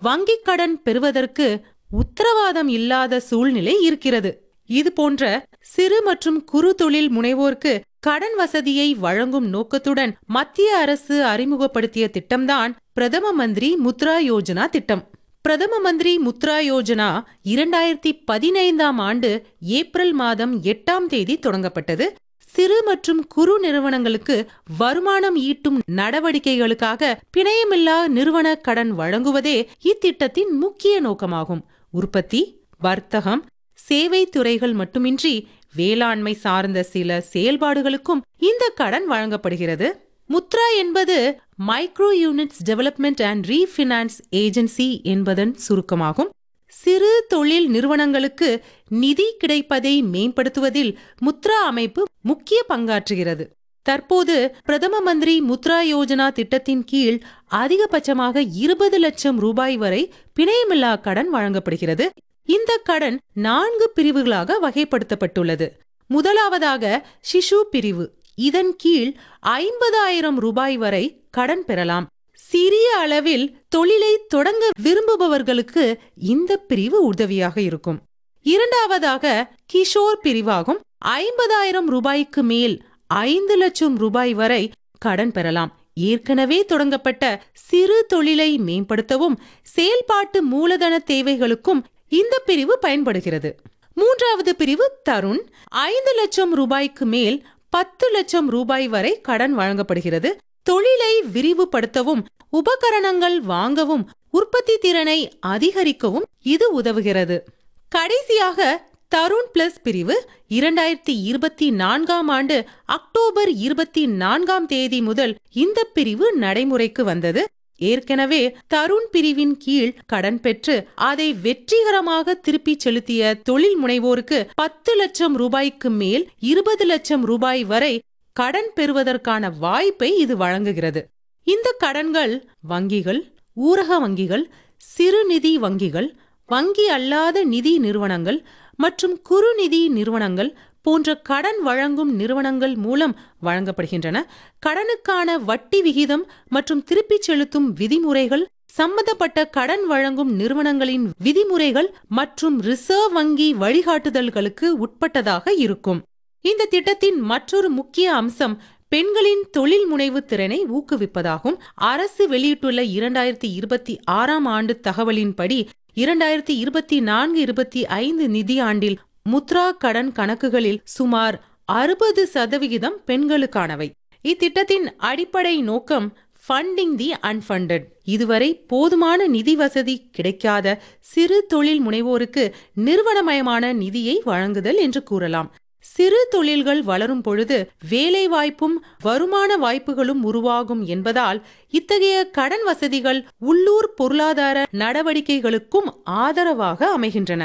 வங்கிக் கடன் பெறுவதற்கு உத்தரவாதம் இல்லாத சூழ்நிலை இருக்கிறது இது போன்ற சிறு மற்றும் குறு தொழில் முனைவோருக்கு கடன் வசதியை வழங்கும் நோக்கத்துடன் மத்திய அரசு அறிமுகப்படுத்திய திட்டம்தான் பிரதம மந்திரி முத்ரா யோஜனா திட்டம் பிரதம மந்திரி முத்ரா யோஜனா இரண்டாயிரத்தி பதினைந்தாம் ஆண்டு ஏப்ரல் மாதம் எட்டாம் தேதி தொடங்கப்பட்டது சிறு மற்றும் குறு நிறுவனங்களுக்கு வருமானம் ஈட்டும் நடவடிக்கைகளுக்காக பிணையமில்லா நிறுவன கடன் வழங்குவதே இத்திட்டத்தின் முக்கிய நோக்கமாகும் உற்பத்தி வர்த்தகம் சேவை துறைகள் மட்டுமின்றி வேளாண்மை சார்ந்த சில செயல்பாடுகளுக்கும் இந்த கடன் வழங்கப்படுகிறது முத்ரா என்பது micro units development and refinance agency என்பதன் சுருக்கமாகும் சிறு தொழில் நிறுவனங்களுக்கு நிதி கிடைப்பதை மேம்படுத்துவதில் முத்ரா அமைப்பு முக்கிய பங்காற்றுகிறது தற்போது பிரதம மந்திரி முத்ரா யோஜனா திட்டத்தின் கீழ் அதிகபட்சமாக இருபது லட்சம் ரூபாய் வரை பிணையமில்லா கடன் வழங்கப்படுகிறது இந்த கடன் நான்கு பிரிவுகளாக வகைப்படுத்தப்பட்டுள்ளது முதலாவதாக சிசு பிரிவு இதன் கீழ் ஐம்பதாயிரம் ரூபாய் வரை கடன் பெறலாம் சிறிய அளவில் தொழிலை தொடங்க விரும்புபவர்களுக்கு இந்த பிரிவு உதவியாக இருக்கும் இரண்டாவதாக கிஷோர் பிரிவாகும் ஐம்பதாயிரம் ரூபாய்க்கு மேல் ஐந்து லட்சம் ரூபாய் வரை கடன் பெறலாம் ஏற்கனவே தொடங்கப்பட்ட சிறு தொழிலை மேம்படுத்தவும் செயல்பாட்டு மூலதன தேவைகளுக்கும் இந்த பிரிவு பயன்படுகிறது மூன்றாவது பிரிவு தருண் ஐந்து லட்சம் ரூபாய்க்கு மேல் பத்து லட்சம் ரூபாய் வரை கடன் வழங்கப்படுகிறது தொழிலை விரிவுபடுத்தவும் உபகரணங்கள் வாங்கவும் உற்பத்தி திறனை அதிகரிக்கவும் இது உதவுகிறது கடைசியாக தருண் பிளஸ் பிரிவு இரண்டாயிரத்தி இருபத்தி நான்காம் ஆண்டு அக்டோபர் இருபத்தி நான்காம் தேதி முதல் இந்த பிரிவு நடைமுறைக்கு வந்தது ஏற்கனவே தருண் பிரிவின் கீழ் கடன் பெற்று அதை வெற்றிகரமாக திருப்பிச் செலுத்திய தொழில் முனைவோருக்கு பத்து லட்சம் ரூபாய்க்கு மேல் இருபது லட்சம் ரூபாய் வரை கடன் பெறுவதற்கான வாய்ப்பை இது வழங்குகிறது இந்த கடன்கள் வங்கிகள் ஊரக வங்கிகள் சிறுநிதி வங்கிகள் வங்கி அல்லாத நிதி நிறுவனங்கள் மற்றும் குறுநிதி நிறுவனங்கள் போன்ற கடன் வழங்கும் நிறுவனங்கள் மூலம் வழங்கப்படுகின்றன கடனுக்கான வட்டி விகிதம் மற்றும் திருப்பிச் செலுத்தும் விதிமுறைகள் சம்பந்தப்பட்ட கடன் வழங்கும் நிறுவனங்களின் விதிமுறைகள் மற்றும் ரிசர்வ் வங்கி வழிகாட்டுதல்களுக்கு உட்பட்டதாக இருக்கும் இந்த திட்டத்தின் மற்றொரு முக்கிய அம்சம் பெண்களின் தொழில் முனைவு திறனை ஊக்குவிப்பதாகும் அரசு வெளியிட்டுள்ள இரண்டாயிரத்தி இருபத்தி ஆறாம் ஆண்டு தகவலின்படி இரண்டாயிரத்தி இருபத்தி நான்கு இருபத்தி ஐந்து நிதியாண்டில் முத்ரா கடன் கணக்குகளில் சுமார் அறுபது சதவிகிதம் பெண்களுக்கானவை இத்திட்டத்தின் அடிப்படை நோக்கம் ஃபண்டிங் தி அன்ஃபண்டட் இதுவரை போதுமான நிதி வசதி கிடைக்காத சிறு தொழில் முனைவோருக்கு நிறுவனமயமான நிதியை வழங்குதல் என்று கூறலாம் சிறு தொழில்கள் வளரும் பொழுது வேலைவாய்ப்பும் வருமான வாய்ப்புகளும் உருவாகும் என்பதால் இத்தகைய கடன் வசதிகள் உள்ளூர் பொருளாதார நடவடிக்கைகளுக்கும் ஆதரவாக அமைகின்றன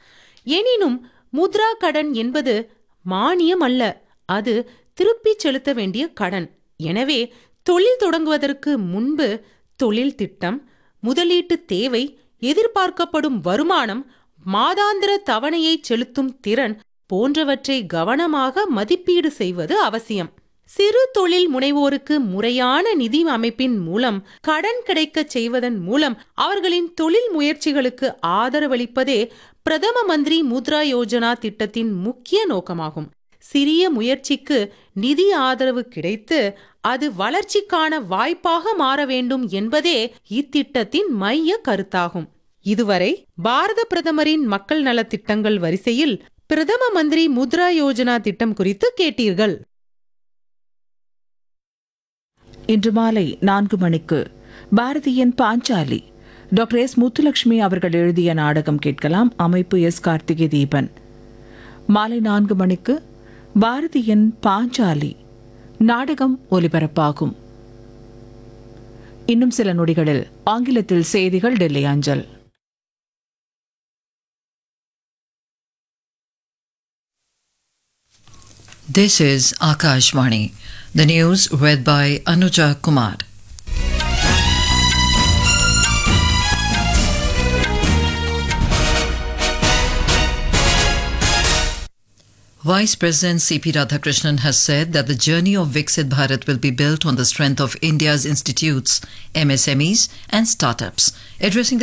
எனினும் முத்ரா கடன் என்பது மானியம் அல்ல அது திருப்பிச் செலுத்த வேண்டிய கடன் எனவே தொழில் தொடங்குவதற்கு முன்பு தொழில் திட்டம் முதலீட்டு தேவை எதிர்பார்க்கப்படும் வருமானம் மாதாந்திர தவணையை செலுத்தும் திறன் போன்றவற்றை கவனமாக மதிப்பீடு செய்வது அவசியம் சிறு தொழில் முனைவோருக்கு முறையான நிதி அமைப்பின் மூலம் கடன் கிடைக்கச் செய்வதன் மூலம் அவர்களின் தொழில் முயற்சிகளுக்கு ஆதரவளிப்பதே பிரதம மந்திரி முத்ரா யோஜனா திட்டத்தின் முக்கிய நோக்கமாகும் சிறிய முயற்சிக்கு நிதி ஆதரவு கிடைத்து அது வளர்ச்சிக்கான வாய்ப்பாக மாற வேண்டும் என்பதே இத்திட்டத்தின் மைய கருத்தாகும் இதுவரை பாரத பிரதமரின் மக்கள் நலத் திட்டங்கள் வரிசையில் பிரதம மந்திரி முத்ரா யோஜனா திட்டம் குறித்து கேட்டீர்கள் இன்று மாலை நான்கு மணிக்கு பாரதியின் பாஞ்சாலி டாக்டர் எஸ் முத்துலட்சுமி அவர்கள் எழுதிய நாடகம் கேட்கலாம் அமைப்பு எஸ் கார்த்திகை தீபன் மாலை நான்கு மணிக்கு பாரதியின் பாஞ்சாலி நாடகம் ஒலிபரப்பாகும் இன்னும் சில நொடிகளில் ஆங்கிலத்தில் செய்திகள் டெல்லி அஞ்சல் This is Akashvani. The news read by Anuja Kumar. Vice President C.P. Radhakrishnan has said that the journey of Viksit Bharat will be built on the strength of India's institutes, MSMEs, and startups. Addressing the